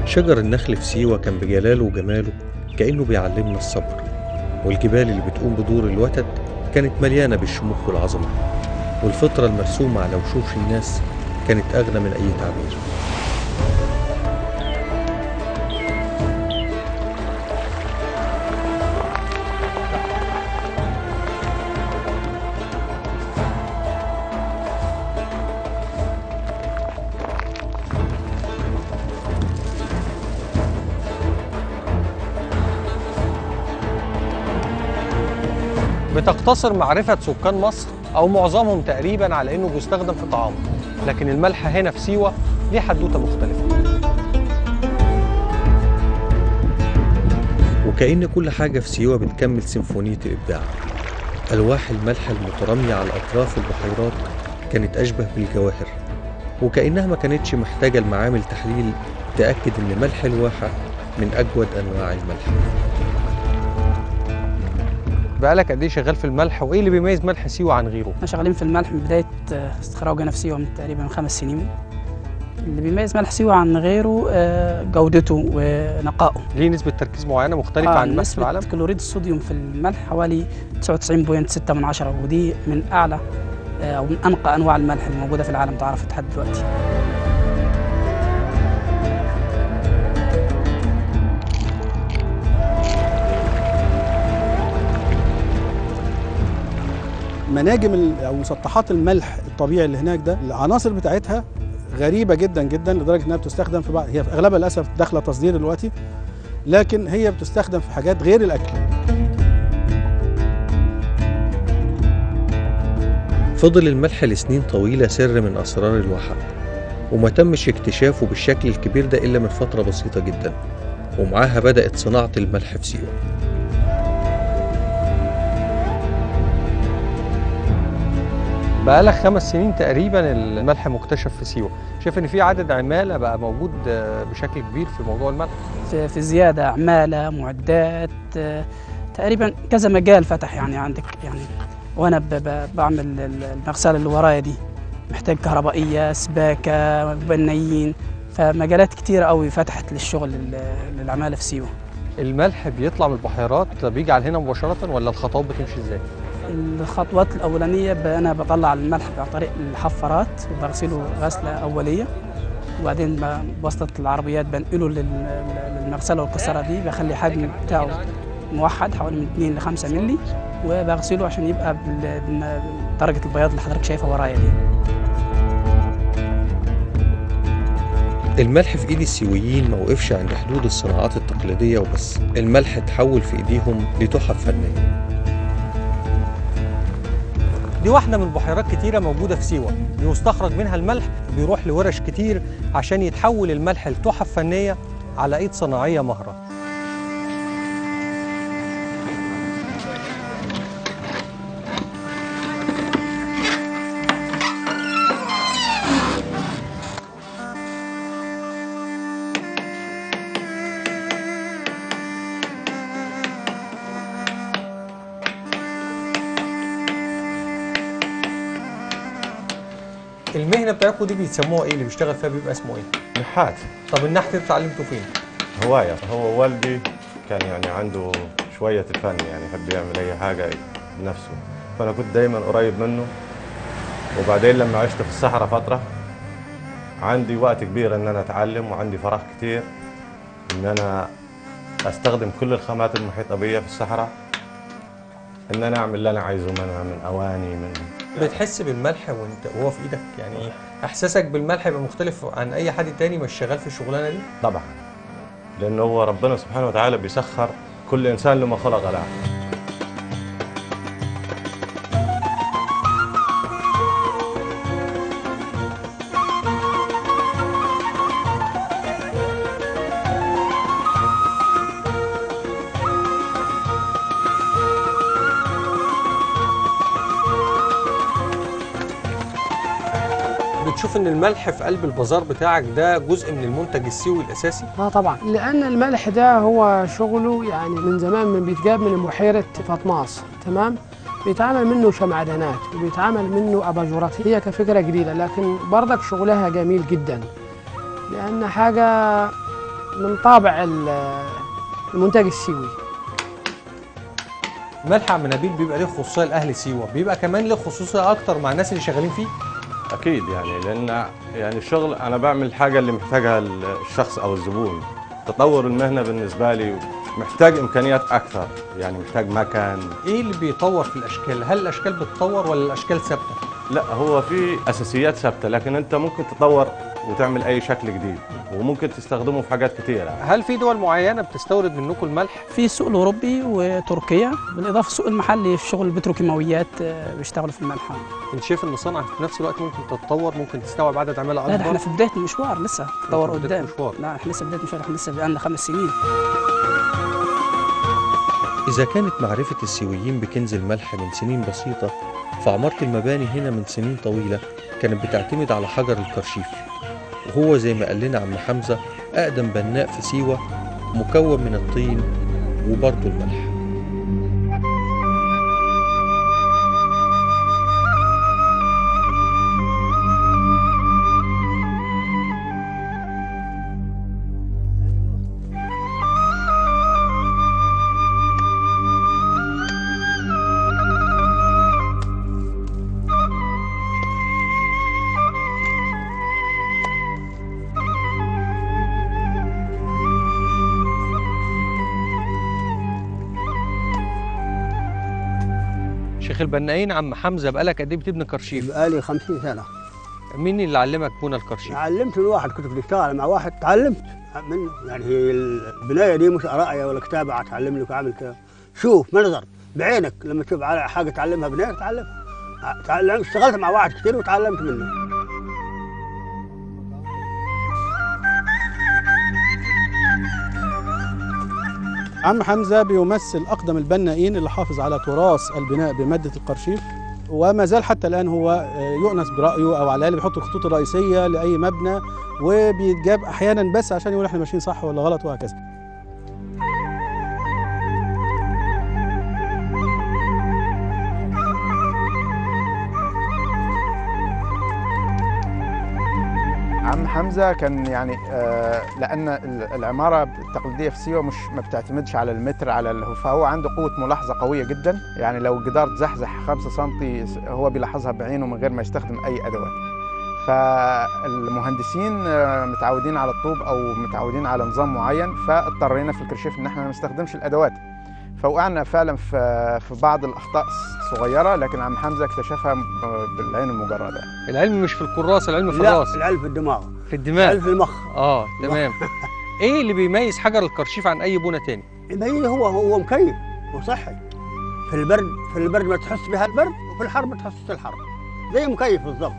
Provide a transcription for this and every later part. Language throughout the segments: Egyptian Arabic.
شجر النخل في سيوة كان بجلاله وجماله كأنه بيعلمنا الصبر والجبال اللي بتقوم بدور الوتد كانت مليانة بالشموخ والعظمة والفطرة المرسومة على وشوش الناس كانت أغنى من أي تعبير بتقتصر معرفة سكان مصر أو معظمهم تقريبا على إنه بيستخدم في طعام لكن الملح هنا في سيوة ليه حدوتة مختلفة وكأن كل حاجة في سيوة بتكمل سيمفونية الإبداع ألواح الملح المترامية على أطراف البحيرات كانت أشبه بالجواهر وكأنها ما كانتش محتاجة لمعامل تحليل تأكد إن ملح الواحة من أجود أنواع الملح بقالك قد إيه شغال في الملح وإيه اللي بيميز ملح سيوة عن غيره؟ احنا شغالين في الملح من بداية آه، استخراجنا في سيوة من تقريبا خمس سنين اللي بيميز ملح سيوة عن غيره آه، جودته ونقائه ليه نسبة تركيز معينة مختلفة آه، عن الملح في نسبة العالم؟ كلوريد الصوديوم في الملح حوالي 99.6 من عشرة ودي من أعلى آه، أو من أنقى أنواع الملح اللي موجودة في العالم تعرفت لحد دلوقتي مناجم ال- او مسطحات الملح الطبيعي اللي هناك ده العناصر بتاعتها غريبه جدا جدا لدرجه انها بتستخدم في بعض هي في اغلبها للاسف داخله تصدير دلوقتي لكن هي بتستخدم في حاجات غير الاكل فضل الملح لسنين طويلة سر من أسرار الواحة وما تمش اكتشافه بالشكل الكبير ده إلا من فترة بسيطة جدا ومعاها بدأت صناعة الملح في سيوة بقالك خمس سنين تقريبا الملح مكتشف في سيوة شايف إن في عدد عمالة بقى موجود آه، بشكل كبير في موضوع الملح في, في زيادة عمالة معدات آه، تقريبا كذا مجال فتح يعني عندك يعني وأنا ب- ب- بعمل ال- المغسلة اللي ورايا دي محتاج كهربائية سباكة بنايين فمجالات كتيرة قوي فتحت للشغل لل- للعمالة في سيوة الملح بيطلع من البحيرات بيجي على هنا مباشرة ولا الخطوات بتمشي ازاي؟ الخطوات الأولانية ب- أنا بطلع الملح عن طريق الحفارات وبغسله غسلة أولية وبعدين ب- بواسطة العربيات بنقله لل- للمغسلة والكسرة دي بخلي حجم بتاعه موحد حوالي من 2 ل 5 مللي وبغسله عشان يبقى بال- بال- درجة البياض اللي حضرتك شايفها ورايا دي الملح في ايد السيويين ما وقفش عند حدود الصناعات التقليدية وبس الملح اتحول في ايديهم لتحف فنية دي واحدة من بحيرات كتيرة موجودة في سيوة بيستخرج منها الملح بيروح لورش كتير عشان يتحول الملح لتحف فنية على ايد صناعية مهرة المهنة بتاعتكم دي بيسموها ايه اللي بيشتغل فيها بيبقى اسمه ايه؟ نحات طب النحت ده اتعلمته فين؟ هواية هو والدي كان يعني عنده شوية الفن يعني يحب يعمل أي حاجة بنفسه فأنا كنت دايما قريب منه وبعدين لما عشت في الصحراء فترة عندي وقت كبير إن أنا أتعلم وعندي فراغ كتير إن أنا أستخدم كل الخامات المحيطة بيا في الصحراء إن أنا أعمل اللي أنا عايزه منها من أواني من بتحس بالملح وانت وهو في ايدك يعني احساسك بالملح يبقى مختلف عن اي حد تاني مش شغال في الشغلانه دي طبعا لأنه هو ربنا سبحانه وتعالى بيسخر كل إنسان لما خلق له بتشوف ان الملح في قلب البازار بتاعك ده جزء من المنتج السيوي الاساسي اه طبعا لان الملح ده هو شغله يعني من زمان من بيتجاب من بحيره فطماس تمام بيتعمل منه شمعدانات وبيتعمل منه اباجورات هي كفكره جديده لكن برضك شغلها جميل جدا لان حاجه من طابع ال- المنتج السيوي ملح عم نبيل بيبقى ليه خصوصيه لاهل سيوه بيبقى كمان ليه خصوصيه اكتر مع الناس اللي شغالين فيه اكيد يعني لان يعني الشغل انا بعمل الحاجه اللي محتاجها الشخص او الزبون تطور المهنه بالنسبه لي محتاج امكانيات اكثر يعني محتاج مكان ايه اللي بيطور في الاشكال هل الاشكال بتطور ولا الاشكال ثابته لا هو في اساسيات ثابته لكن انت ممكن تطور وتعمل اي شكل جديد وممكن تستخدمه في حاجات كثيره هل في دول معينه بتستورد منكم الملح في السوق الاوروبي وتركيا بالاضافه السوق المحلي في شغل البتروكيماويات آه، بيشتغلوا في الملح انت شايف ان الصنعه في نفس الوقت ممكن تتطور ممكن تستوعب عدد عماله لا ده اكبر احنا في بدايه المشوار لسه تطور في بداية قدام المشوار. لا احنا لسه بدايه المشوار احنا لسه بقالنا خمس سنين إذا كانت معرفة السيويين بكنز الملح من سنين بسيطة فعمارة المباني هنا من سنين طويلة كانت بتعتمد على حجر الكرشيف وهو زي ما قال لنا عم حمزة أقدم بناء في سيوة مكون من الطين وبرضه الملح شيخ البنايين عم حمزه بقالك قد ايه بتبني كرشيف بقالي 50 سنة مين اللي علمك بنى الكرشيف علمت الواحد كنت بشتغل مع واحد تعلمت منه يعني هي البناية دي مش رأي ولا كتابة تعلم لك أعمل كده شوف منظر بعينك لما تشوف على حاجة تعلمها بناية تعلمها تعلم اشتغلت مع واحد كتير وتعلمت منه عم حمزه بيمثل اقدم البنائين اللي حافظ على تراث البناء بماده القرشيف وما زال حتى الان هو آه، يؤنس برايه او على الاقل بيحط الخطوط الرئيسيه لاي مبنى وبيتجاب احيانا بس عشان يقول احنا ماشيين صح ولا غلط وهكذا عم حمزه كان يعني آه، لان ال- العماره التقليديه في سيوه مش ما بتعتمدش على المتر على ال- فهو عنده قوه ملاحظه قويه جدا يعني لو الجدار تزحزح 5 سم هو بيلاحظها بعينه من غير ما يستخدم اي ادوات فالمهندسين آه، متعودين على الطوب او متعودين على نظام معين فاضطرينا في الكرشيف ان احنا ما نستخدمش الادوات فوقعنا فعلا في في بعض الاخطاء الصغيره لكن عم حمزه اكتشفها آه، بالعين المجرده العلم مش في الكراسه العلم في لا الراس العلم في الدماغ في الدماغ العلم في المخ اه تمام ايه اللي بيميز حجر الكرشيف عن اي بنى تاني ما هي هو هو مكيف وصحي في البرد في البرد ما تحس بها البرد وفي الحر ما تحس الحر زي مكيف بالضبط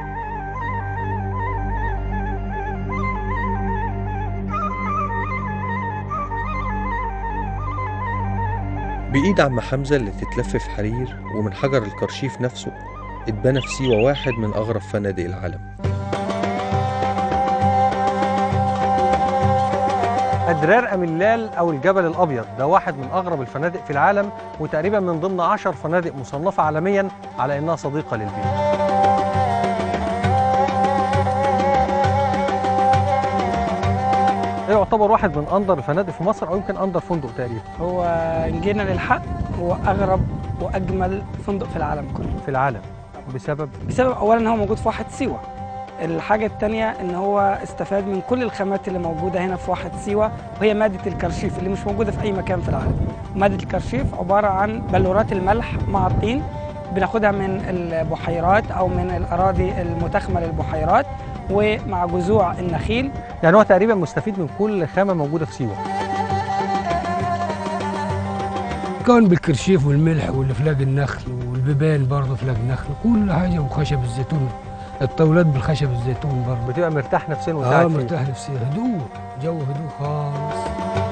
بإيد عم حمزة اللي تتلف في حرير ومن حجر الكرشيف نفسه اتبنى في سيوة واحد من أغرب فنادق العالم أدرار أميلال أو الجبل الأبيض ده واحد من أغرب الفنادق في العالم وتقريبا من ضمن عشر فنادق مصنفة عالميا على إنها صديقة للبيئة ده يعتبر واحد من أندر الفنادق في مصر أو يمكن أندر فندق تقريبا هو إن جينا للحق هو اغرب واجمل فندق في العالم كله في العالم بسبب بسبب اولا ان هو موجود في واحد سيوه الحاجة التانية إن هو استفاد من كل الخامات اللي موجودة هنا في واحد سيوة وهي مادة الكرشيف اللي مش موجودة في أي مكان في العالم. مادة الكرشيف عبارة عن بلورات الملح مع الطين بناخدها من البحيرات أو من الأراضي المتاخمة للبحيرات ومع جذوع النخيل يعني هو تقريبا مستفيد من كل خامة موجودة في سيوة كان بالكرشيف والملح والفلاج النخل والبيبان برضه فلاج النخل كل حاجه وخشب الزيتون الطاولات بالخشب الزيتون برضه بتبقى مرتاح نفسيا وانت اه قاعد فيه مرتاح نفسيا هدوء جو هدوء خالص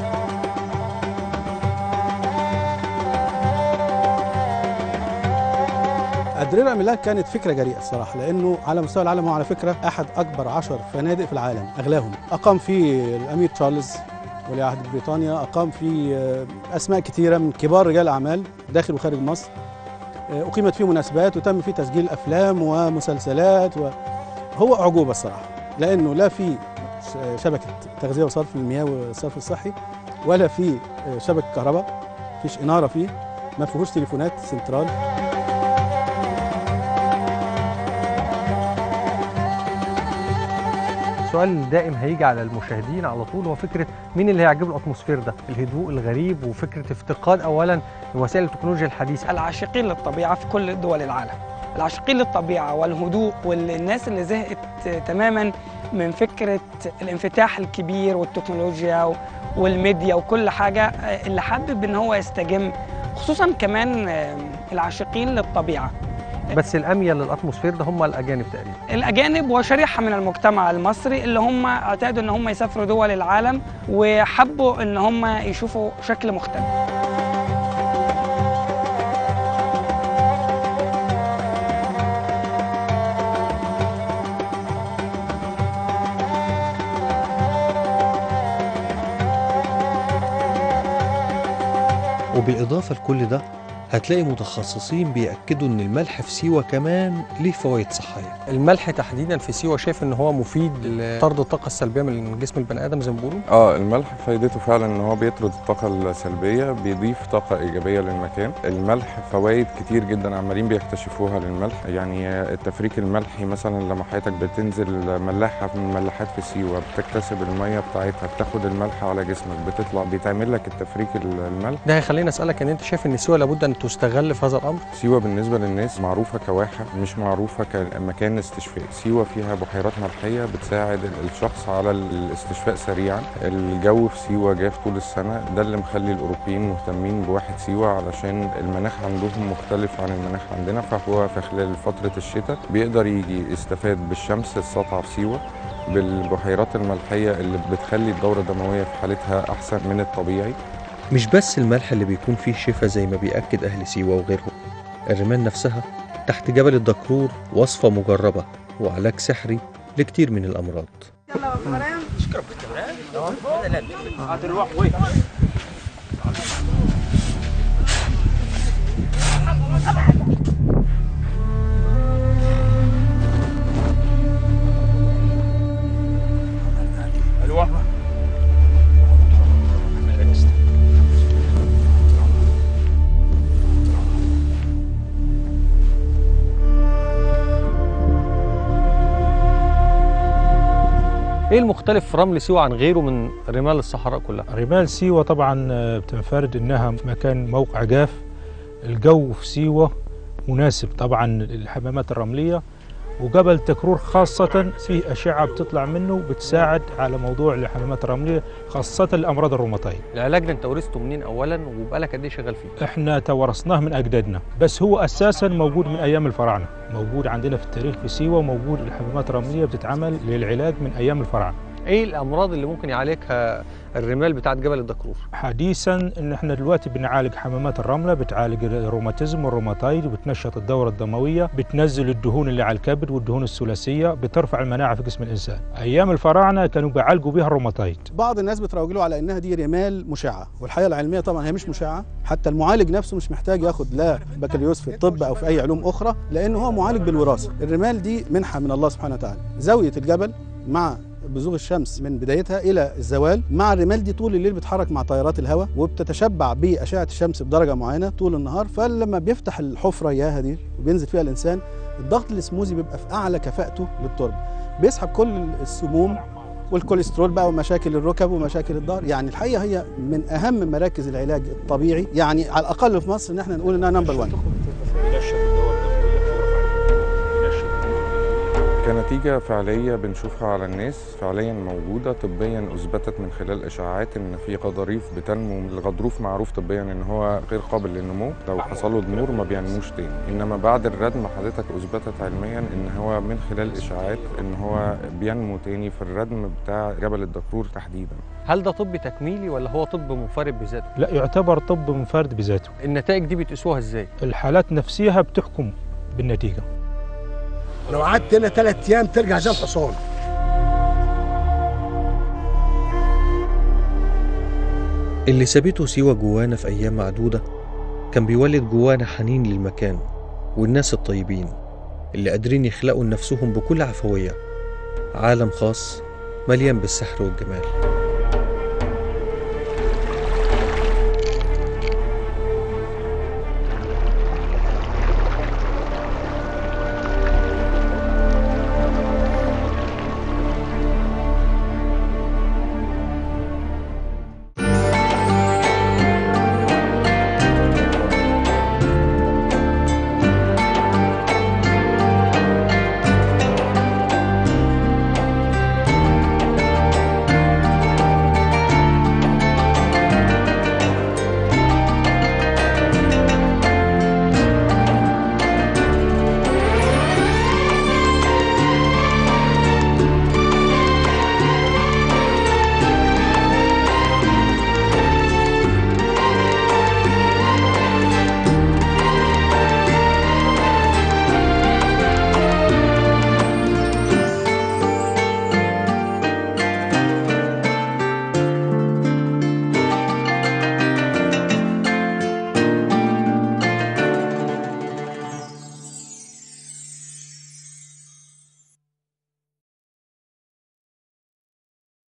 ادريرا ميلان كانت فكره جريئه الصراحه لانه على مستوى العالم هو على فكره احد اكبر عشر فنادق في العالم اغلاهم اقام فيه الامير تشارلز ولي عهد بريطانيا اقام فيه آه، اسماء كثيره من كبار رجال الاعمال داخل وخارج مصر آه، اقيمت فيه مناسبات وتم فيه تسجيل افلام ومسلسلات وهو اعجوبه الصراحه لانه لا في ش- شبكه تغذيه وصرف المياه والصرف الصحي ولا في آه، شبكه كهرباء مفيش اناره فيه ما فيهوش تليفونات سنترال السؤال الدائم هيجي على المشاهدين على طول هو فكره مين اللي هيعجبه الاتموسفير ده الهدوء الغريب وفكره افتقاد اولا وسائل التكنولوجيا الحديثه العاشقين للطبيعة في كل دول العالم العاشقين للطبيعة والهدوء والناس اللي زهقت تماما من فكرة الانفتاح الكبير والتكنولوجيا والميديا وكل حاجة اللي حابب ان هو يستجم خصوصا كمان العاشقين للطبيعة بس الاميل للاتموسفير ده هم الاجانب تقريبا الأجانب وشريحة من المجتمع المصري اللي هم اعتادوا ان هم يسافروا دول العالم وحبوا ان هم يشوفوا شكل مختلف وبالإضافة لكل ده هتلاقي متخصصين بيأكدوا إن الملح في سيوة كمان ليه فوائد صحية الملح تحديدا في سيوه شايف ان هو مفيد لطرد الطاقه السلبيه من جسم البني ادم زي ما بيقولوا اه الملح فايدته فعلا ان هو بيطرد الطاقه السلبيه بيضيف طاقه ايجابيه للمكان الملح فوائد كتير جدا عمالين بيكتشفوها للملح يعني التفريك الملحي مثلا لما حضرتك بتنزل ملاحه من الملاحات في سيوه بتكتسب الميه بتاعتها بتاخد الملح على جسمك بتطلع بيتعمل لك التفريك الملح ده هيخليني اسالك ان انت شايف ان سيوه لابد ان تستغل في هذا الامر سيوة بالنسبة للناس معروفة كواحة مش معروفة كمكان استشفاء سيوة فيها بحيرات ملحية بتساعد الشخص على الاستشفاء سريعا الجو في سيوة جاف طول السنة ده اللي مخلي الأوروبيين مهتمين بواحد سيوة علشان المناخ عندهم مختلف عن المناخ عندنا فهو في خلال فترة الشتاء بيقدر يجي يستفاد بالشمس الساطعة في سيوة بالبحيرات الملحية اللي بتخلي الدورة الدموية في حالتها أحسن من الطبيعي مش بس الملح اللي بيكون فيه شفا زي ما بيأكد أهل سيوة وغيرهم الرمال نفسها تحت جبل الدكرور وصفة مجربة وعلاج سحري لكتير من الأمراض ايه المختلف في رمل سيوه عن غيره من رمال الصحراء كلها رمال سيوة طبعا بتنفرد انها في مكان موقع جاف الجو في سيوة مناسب طبعا للحمامات الرملية وجبل تكرور خاصة فيه أشعة بتطلع منه بتساعد على موضوع الحمامات الرملية خاصة الأمراض الروماتية العلاج ده انت ورثته منين اولا وبقالك قد ايه شغال فيه احنا توارثناه من أجدادنا بس هو أساسا موجود من أيام الفراعنة موجود عندنا في التاريخ في سيوة وموجود الحمامات الرملية بتتعمل للعلاج من أيام الفراعنة ايه الامراض اللي ممكن يعالجها الرمال بتاعت جبل الدكرور حديثا ان احنا دلوقتي بنعالج حمامات الرمله بتعالج الروماتيزم والروماتايد وبتنشط الدوره الدمويه بتنزل الدهون اللي على الكبد والدهون الثلاثيه بترفع المناعه في جسم الانسان ايام الفراعنه كانوا بيعالجوا بيها الروماتايد بعض الناس بتروج له على انها دي رمال مشعه والحقيقه العلميه طبعا هي مش مشعه حتى المعالج نفسه مش محتاج ياخد لا بكالوريوس في الطب او في اي علوم اخرى لان هو معالج بالوراثه الرمال دي منحه من الله سبحانه وتعالى زاويه الجبل مع بزوغ الشمس من بدايتها الى الزوال مع الرمال دي طول الليل بتحرك مع تيارات الهواء وبتتشبع باشعه الشمس بدرجه معينه طول النهار فلما بيفتح الحفره اياها دي وبينزل فيها الانسان الضغط الاسموزي بيبقى في اعلى كفاءته للتربه بيسحب كل السموم والكوليسترول بقى ومشاكل الركب ومشاكل الظهر يعني الحقيقه هي من اهم مراكز العلاج الطبيعي يعني على الاقل في مصر ان احنا نقول انها نمبر 1 كنتيجة فعلية بنشوفها على الناس فعليا موجودة طبيا أثبتت من خلال إشاعات إن في غضاريف بتنمو الغضروف معروف طبيا إن هو غير قابل للنمو لو حصل له ضمور ما بينموش تاني إنما بعد الردم حضرتك أثبتت علميا إن هو من خلال إشاعات إن هو بينمو تاني في الردم بتاع جبل الدكرور تحديدا هل ده طب تكميلي ولا هو طب منفرد بذاته لا يعتبر طب منفرد بذاته النتائج دي بتقيسوها ازاي الحالات نفسها بتحكم بالنتيجه لو قعدت هنا ثلاث ايام ترجع زي الحصان اللي سابته سيوة جوانا في أيام معدودة كان بيولد جوانا حنين للمكان والناس الطيبين اللي قادرين يخلقوا لنفسهم بكل عفوية عالم خاص مليان بالسحر والجمال